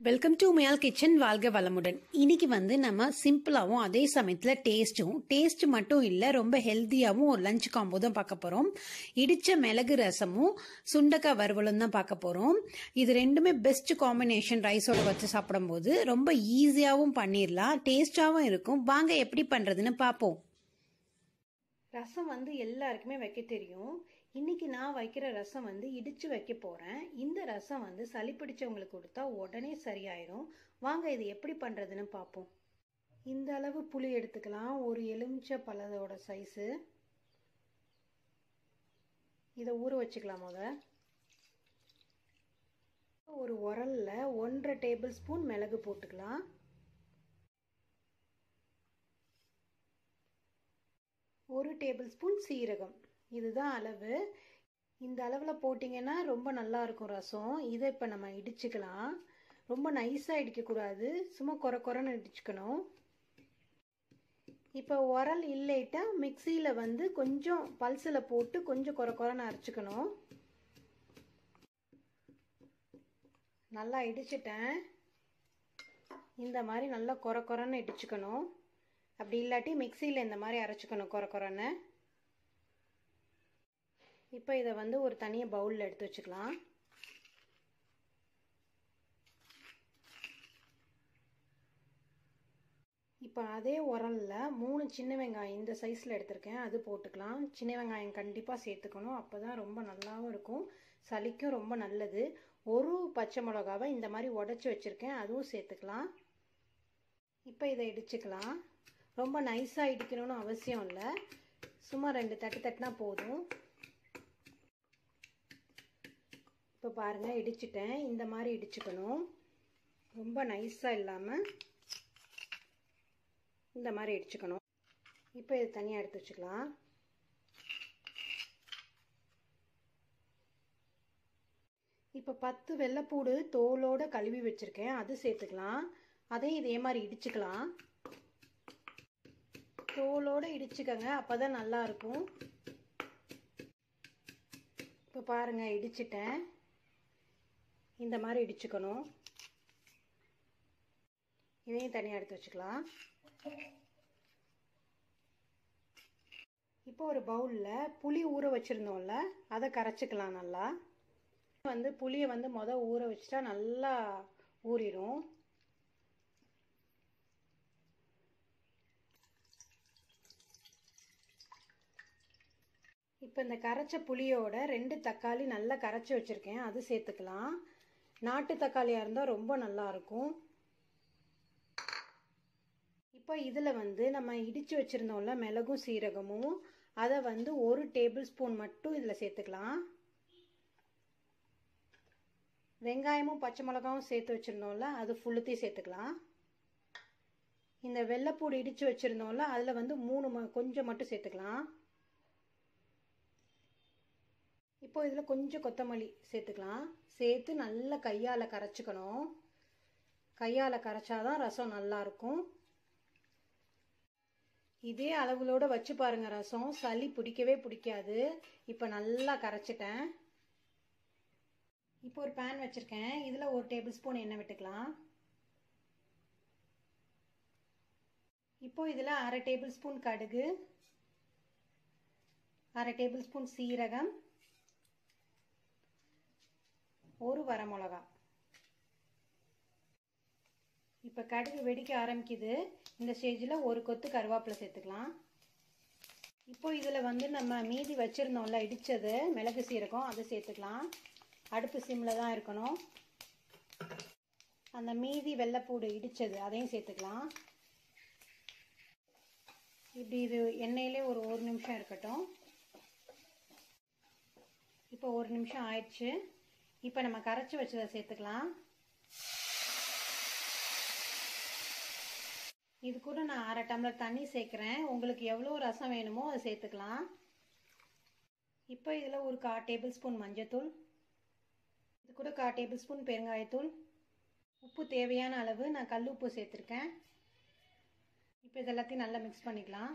welcome to மேல் kitchen வாழ்க வளமுடன் இன்னைக்கு வந்து நம்ம சிம்பிளாகவும் அதே சமயத்தில் டேஸ்ட்டும் டேஸ்ட் மட்டும் இல்லை ரொம்ப ஹெல்த்தியாகவும் ஒரு லஞ்ச் காம்போ தான் பார்க்க போகிறோம் இடிச்ச மிளகு ரசமும் சுண்டக்காய் வறுவலும் தான் பார்க்க போகிறோம் இது ரெண்டுமே பெஸ்ட் காம்பினேஷன் ரைஸோட வச்சு சாப்பிடும்போது ரொம்ப ஈஸியாகவும் பண்ணிடலாம் டேஸ்டாகவும் இருக்கும் வாங்க எப்படி பண்ணுறதுன்னு பார்ப்போம் ரசம் வந்து எல்லாருக்குமே வைக்க தெரியும் இன்னைக்கு நான் வைக்கிற ரசம் வந்து இடிச்சு வைக்க போறேன் இந்த ரசம் வந்து சளி பிடிச்சவங்களுக்கு கொடுத்தா உடனே சரியாயிரும் வாங்க இது எப்படி பண்றதுன்னு பார்ப்போம் இந்த அளவு புளி எடுத்துக்கலாம் ஒரு எலுமிச்சை பழத்தோட சைஸு இதை ஊற வச்சுக்கலாம் முத ஒரு உரல்ல ஒன்றரை டேபிள் ஸ்பூன் மிளகு போட்டுக்கலாம் ஒரு டேபிள் ஸ்பூன் சீரகம் இதுதான் அளவு இந்த அளவில் போட்டிங்கன்னா ரொம்ப நல்லா இருக்கும் ரசம் இதை இப்போ நம்ம இடிச்சுக்கலாம் ரொம்ப நைஸாக இடிக்கக்கூடாது சும்மா குறை குறைன்னு இடிச்சுக்கணும் இப்போ உரல் இல்லைட்டா மிக்சியில் வந்து கொஞ்சம் பல்சில் போட்டு கொஞ்சம் குறை குறைன்னு அரைச்சிக்கணும் நல்லா இடிச்சிட்டேன் இந்த மாதிரி நல்லா குறை குறைன்னு இடிச்சுக்கணும் அப்படி இல்லாட்டி மிக்சியில் இந்த மாதிரி அரைச்சிக்கணும் குறை குறைன்னு இப்போ இதை வந்து ஒரு தனியாக பவுலில் எடுத்து வச்சுக்கலாம் இப்போ அதே உரலில் மூணு சின்ன வெங்காயம் இந்த சைஸில் எடுத்திருக்கேன் அது போட்டுக்கலாம் சின்ன வெங்காயம் கண்டிப்பாக சேர்த்துக்கணும் அப்போ தான் ரொம்ப நல்லாவும் இருக்கும் சளிக்கும் ரொம்ப நல்லது ஒரு பச்சை மிளகாவை இந்த மாதிரி உடச்சி வச்சுருக்கேன் அதுவும் சேர்த்துக்கலாம் இப்போ இதை இடிச்சுக்கலாம் ரொம்ப நைஸாக இடிக்கணும்னு அவசியம் இல்லை சும்மா ரெண்டு தட்டு தட்டினா போதும் இப்போ பாருங்கள் இடிச்சிட்டேன் இந்த மாதிரி இடிச்சுக்கணும் ரொம்ப நைஸாக இல்லாமல் இந்த மாதிரி இடிச்சுக்கணும் இப்போ இது தனியாக எடுத்து வச்சுக்கலாம் இப்போ பத்து வெள்ளைப்பூடு தோலோடு கழுவி வச்சுருக்கேன் அது சேர்த்துக்கலாம் அதையும் இதே மாதிரி இடிச்சுக்கலாம் தோலோடு இடிச்சுக்கங்க அப்போ தான் நல்லாயிருக்கும் இப்போ பாருங்கள் இடிச்சிட்டேன் இந்த மாதிரி இடிச்சுக்கணும் இதையும் தனியாக எடுத்து வச்சுக்கலாம் இப்போ ஒரு பவுலில் புளி ஊற வச்சுருந்தோம்ல அதை கரைச்சிக்கலாம் நல்லா வந்து புளியை வந்து மொதல் ஊற வச்சுட்டா நல்லா ஊறிடும் இப்போ இந்த கரைச்ச புளியோட ரெண்டு தக்காளி நல்லா கரைச்சி வச்சுருக்கேன் அது சேர்த்துக்கலாம் நாட்டு தக்காளியாக இருந்தால் ரொம்ப நல்லாயிருக்கும் இப்போ இதில் வந்து நம்ம இடித்து வச்சுருந்தோம்ல மிளகும் சீரகமும் அதை வந்து ஒரு டேபிள் ஸ்பூன் மட்டும் இதில் சேர்த்துக்கலாம் வெங்காயமும் பச்சை மிளகாவும் சேர்த்து வச்சுருந்தோம்ல அது ஃபுல்லுத்தையும் சேர்த்துக்கலாம் இந்த வெள்ளைப்பூடு இடித்து வச்சுருந்தோம்ல அதில் வந்து மூணு ம கொஞ்சம் மட்டும் சேர்த்துக்கலாம் இப்போ இதில் கொஞ்சம் கொத்தமல்லி சேர்த்துக்கலாம் சேர்த்து நல்லா கையால் கரைச்சிக்கணும் கையால் கரைச்சாதான் ரசம் நல்லாயிருக்கும் இதே அளவுகளோடு வச்சு பாருங்க ரசம் சளி பிடிக்கவே பிடிக்காது இப்போ நல்லா கரைச்சிட்டேன் இப்போ ஒரு பேன் வச்சுருக்கேன் இதில் ஒரு டேபிள் ஸ்பூன் எண்ணெய் விட்டுக்கலாம் இப்போ இதில் அரை டேபிள் ஸ்பூன் கடுகு அரை டேபிள் ஸ்பூன் சீரகம் ஒரு வரமிளகா இப்போ கடுகு வெடிக்க ஆரம்பிக்குது இந்த ஸ்டேஜில் ஒரு கொத்து கருவேப்பிலை சேர்த்துக்கலாம் இப்போ இதில் வந்து நம்ம மீதி வச்சுருந்தோம்ல இடித்தது மிளகு சீரகம் அதை சேர்த்துக்கலாம் அடுப்பு சிம்மில் தான் இருக்கணும் அந்த மீதி வெள்ளைப்பூடு இடித்தது அதையும் சேர்த்துக்கலாம் இப்படி இது எண்ணெயிலே ஒரு ஒரு நிமிஷம் இருக்கட்டும் இப்போ ஒரு நிமிஷம் ஆயிடுச்சு இப்போ நம்ம கரைச்சி வச்சதை சேர்த்துக்கலாம் இது கூட நான் அரை டம்ளர் தண்ணி சேர்க்குறேன் உங்களுக்கு எவ்வளோ ரசம் வேணுமோ அதை சேர்த்துக்கலாம் இப்போ இதில் ஒரு கா டேபிள் ஸ்பூன் மஞ்சத்தூள் இது கூட கா டேபிள் ஸ்பூன் பெருங்காயத்தூள் உப்பு தேவையான அளவு நான் கல் உப்பு சேர்த்துருக்கேன் இப்போ இது எல்லாத்தையும் நல்லா மிக்ஸ் பண்ணிக்கலாம்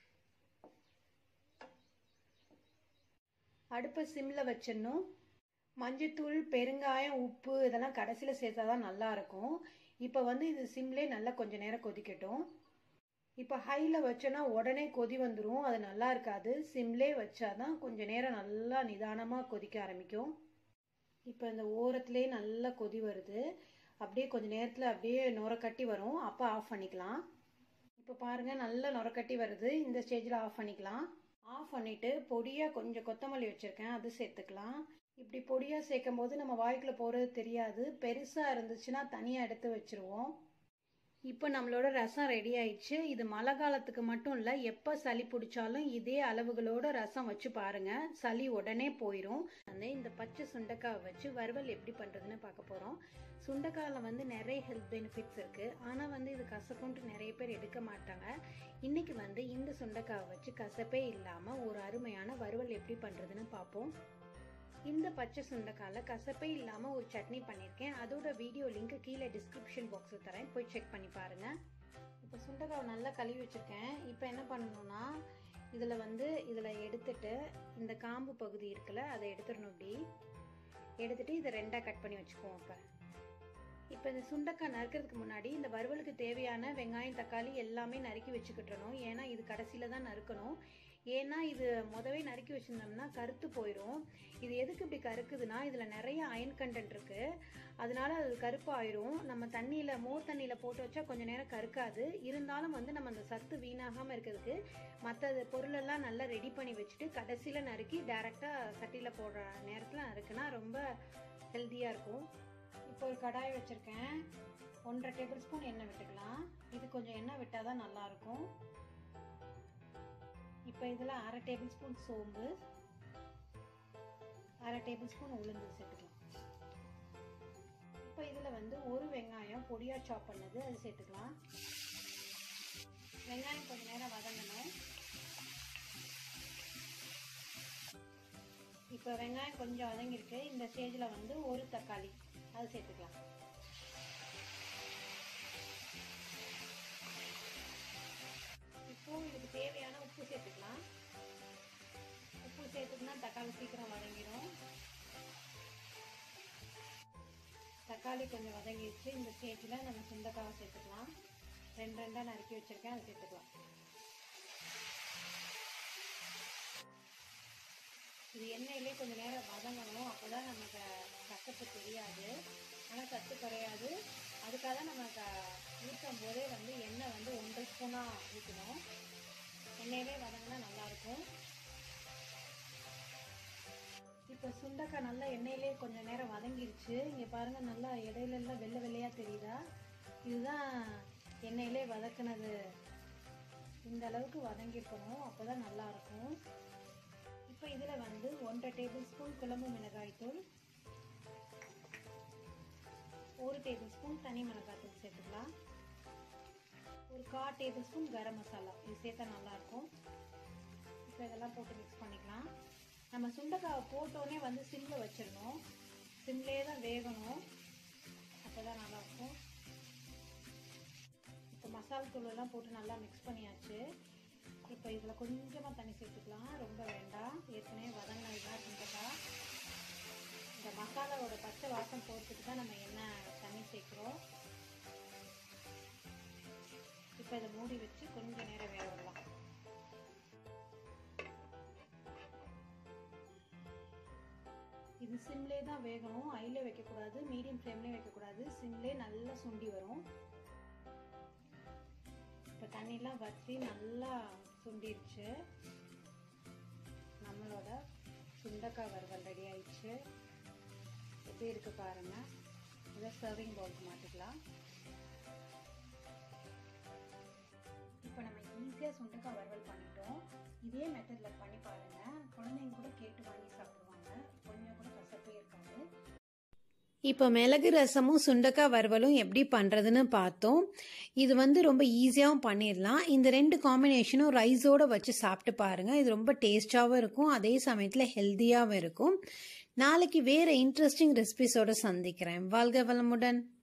அடுப்பை சிம்மில் வச்சிடணும் மஞ்சத்தூள் பெருங்காயம் உப்பு இதெல்லாம் கடைசியில் சேர்த்தா தான் நல்லா இருக்கும் இப்போ வந்து இது சிம்லே நல்லா கொஞ்ச நேரம் கொதிக்கட்டும் இப்போ ஹையில் வச்சோன்னா உடனே கொதி வந்துடும் அது நல்லா இருக்காது சிம்லே வச்சாதான் கொஞ்ச நேரம் நல்லா நிதானமாக கொதிக்க ஆரம்பிக்கும் இப்போ இந்த ஓரத்துலேயே நல்லா கொதி வருது அப்படியே கொஞ்ச நேரத்தில் அப்படியே நுரக்கட்டி வரும் அப்போ ஆஃப் பண்ணிக்கலாம் இப்போ பாருங்கள் நல்லா நுரக்கட்டி வருது இந்த ஸ்டேஜில் ஆஃப் பண்ணிக்கலாம் ஆஃப் பண்ணிவிட்டு பொடியாக கொஞ்சம் கொத்தமல்லி வச்சுருக்கேன் அது சேர்த்துக்கலாம் இப்படி பொடியாக சேர்க்கும் போது நம்ம வாய்க்குள்ளே போகிறது தெரியாது பெருசாக இருந்துச்சுன்னா தனியாக எடுத்து வச்சுருவோம் இப்போ நம்மளோட ரசம் ரெடி ஆயிடுச்சு இது மழை காலத்துக்கு மட்டும் இல்லை எப்போ சளி பிடிச்சாலும் இதே அளவுகளோட ரசம் வச்சு பாருங்க சளி உடனே போயிடும் அந்த இந்த பச்சை சுண்டைக்காய் வச்சு வறுவல் எப்படி பண்ணுறதுன்னு பார்க்க போகிறோம் சுண்டைக்காயில் வந்து நிறைய ஹெல்த் பெனிஃபிட்ஸ் இருக்குது ஆனால் வந்து இது கசக்குன்ட்டு நிறைய பேர் எடுக்க மாட்டாங்க இன்னைக்கு வந்து இந்த சுண்டைக்காவை வச்சு கசப்பே இல்லாமல் ஒரு அருமையான வறுவல் எப்படி பண்ணுறதுன்னு பார்ப்போம் இந்த பச்சை சுண்டைக்காயில் கசப்பே இல்லாமல் ஒரு சட்னி பண்ணியிருக்கேன் அதோட வீடியோ லிங்க் கீழே டிஸ்கிரிப்ஷன் பாக்ஸில் தரேன் போய் செக் பண்ணி பாருங்கள் இப்போ சுண்டைக்காவை நல்லா கழுவி வச்சுருக்கேன் இப்போ என்ன பண்ணணும்னா இதில் வந்து இதில் எடுத்துட்டு இந்த காம்பு பகுதி இருக்குல்ல அதை எடுத்துடணும் இப்படி எடுத்துட்டு இதை ரெண்டாக கட் பண்ணி வச்சுக்குவோம் இப்போ இப்போ இந்த சுண்டைக்காய் நறுக்கிறதுக்கு முன்னாடி இந்த வறுவலுக்கு தேவையான வெங்காயம் தக்காளி எல்லாமே நறுக்கி வச்சுக்கிட்டணும் ஏன்னா இது கடைசியில் தான் நறுக்கணும் ஏன்னா இது முதவே நறுக்கி வச்சுருந்தோம்னா கருத்து போயிடும் இது எதுக்கு இப்படி கருக்குதுன்னா இதில் நிறைய அயன் கண்டென்ட் இருக்குது அதனால அது கருப்பாயிரும் நம்ம தண்ணியில் மோர் தண்ணியில் போட்டு வச்சா கொஞ்சம் நேரம் கருக்காது இருந்தாலும் வந்து நம்ம அந்த சத்து வீணாகாமல் இருக்கிறதுக்கு மற்ற பொருளெல்லாம் நல்லா ரெடி பண்ணி வச்சுட்டு கடைசியில் நறுக்கி டேரெக்டாக சட்டியில் போடுற நேரத்தில் நறுக்குனா ரொம்ப ஹெல்த்தியாக இருக்கும் இப்போ ஒரு கடாய் வச்சுருக்கேன் ஒன்றரை டேபிள் ஸ்பூன் எண்ணெய் விட்டுக்கலாம் இது கொஞ்சம் எண்ணெய் விட்டால் தான் நல்லாயிருக்கும் இப்போ இதில் அரை டேபிள் ஸ்பூன் சோம்பு அரை டேபிள் ஸ்பூன் உளுந்து சேர்த்துக்கலாம் இப்போ இதில் வந்து ஒரு வெங்காயம் பொடியாக சாப் பண்ணது அது சேர்த்துக்கலாம் வெங்காயம் கொஞ்சம் நேரம் வதங்கணும் இப்போ வெங்காயம் கொஞ்சம் வதங்கிருக்கு இந்த ஸ்டேஜில் வந்து ஒரு தக்காளி அது சேர்த்துக்கலாம் இப்போ இதுக்கு தேவையான உப்பு சேர்த்துக்கலாம் உப்பு சேர்த்துக்கினா தக்காளி சீக்கிரம் வதங்கிடும் தக்காளி கொஞ்சம் வதங்கிடுச்சு இந்த ஸ்டேஜில் நம்ம சுண்டைக்காவை சேர்த்துக்கலாம் ரெண்டு ரெண்டாக நறுக்கி வச்சுருக்கேன் அதை சேர்த்துக்கலாம் இது எண்ணெயிலே கொஞ்சம் நேரம் வதங்கணும் அப்போ தான் நமக்கு கசப்பு தெரியாது ஆனால் சத்து குறையாது அதுக்காக தான் நம்ம க ஊற்றும் போதே வந்து எண்ணெய் வந்து ஒன்றரை ஸ்பூனாக ஊற்றணும் எண்ணெயிலே வதங்கினா நல்லாயிருக்கும் இப்போ சுண்டக்காய் நல்லா எண்ணெயிலே கொஞ்சம் நேரம் வதங்கிருச்சு இங்கே பாருங்கள் நல்லா இடையிலெல்லாம் வெள்ளை வெள்ளையாக தெரியுதா இதுதான் எண்ணெயிலே வதக்குனது இந்த அளவுக்கு வதங்கிருக்கணும் அப்போ தான் நல்லாயிருக்கும் இப்போ இதில் வந்து ஒன்றரை டேபிள் ஸ்பூன் குழம்பு மிளகாய்த்தூள் ஒரு டேபிள் ஸ்பூன் தனி மிளகாய்த்தூள் சேர்த்துக்கலாம் ஒரு கால் டேபிள் ஸ்பூன் கரம் மசாலா இது சேர்த்தா நல்லாயிருக்கும் இப்போ இதெல்லாம் போட்டு மிக்ஸ் பண்ணிக்கலாம் நம்ம சுண்டைக்காவை போட்டோடனே வந்து சிம்மில் வச்சிடணும் சிம்லேயே தான் வேகணும் அப்போ தான் நல்லாயிருக்கும் இப்போ மசாலா தூளெல்லாம் போட்டு நல்லா மிக்ஸ் பண்ணியாச்சு இப்போ இதில் கொஞ்சமாக தண்ணி சேர்த்துக்கலாம் ரொம்ப வேண்டாம் ஏற்கனவே வதங்கினதுதான் சுண்டக்காய் இந்த மசாலாவோட பச்சை வாசம் போகிறதுக்கு தான் நம்ம என்ன தண்ணி சேர்க்குறோம் இப்போ இதை மூடி வச்சு கொஞ்சம் நேரம் வேக விடலாம் இது சிம்லே தான் வேகணும் ஐயில் வைக்கக்கூடாது மீடியம் ஃப்ளேம்லேயும் வைக்கக்கூடாது சிம்லே நல்லா சுண்டி வரும் இப்போ தண்ணிலாம் வற்றி நல்லா சுண்டிருச்சு நம்மளோட சுண்டக்காய் வறுவல் ரெடி ஆயிடுச்சு எப்படி இருக்கு பாருங்க இதை சர்விங் பவுலுக்கு மாற்றிக்கலாம் இப்போ நம்ம ஈஸியாக சுண்டக்காய் வறுவல் பண்ணிட்டோம் இதே மெத்தடில் பண்ணி பாருங்க குழந்தைங்க கூட கேட்டு வாங்கி சாப்பிடுவாங்க கொஞ்சம் கூட கசப்பே இருக்காது இப்போ மிளகு ரசமும் சுண்டக்காய் வறுவலும் எப்படி பண்ணுறதுன்னு பார்த்தோம் இது வந்து ரொம்ப ஈஸியாகவும் பண்ணிடலாம் இந்த ரெண்டு காம்பினேஷனும் ரைஸோடு வச்சு சாப்பிட்டு பாருங்கள் இது ரொம்ப டேஸ்டாகவும் இருக்கும் அதே சமயத்தில் ஹெல்த்தியாகவும் இருக்கும் நாளைக்கு வேறு இன்ட்ரெஸ்டிங் ரெசிபிஸோடு சந்திக்கிறேன் வாழ்க வளமுடன்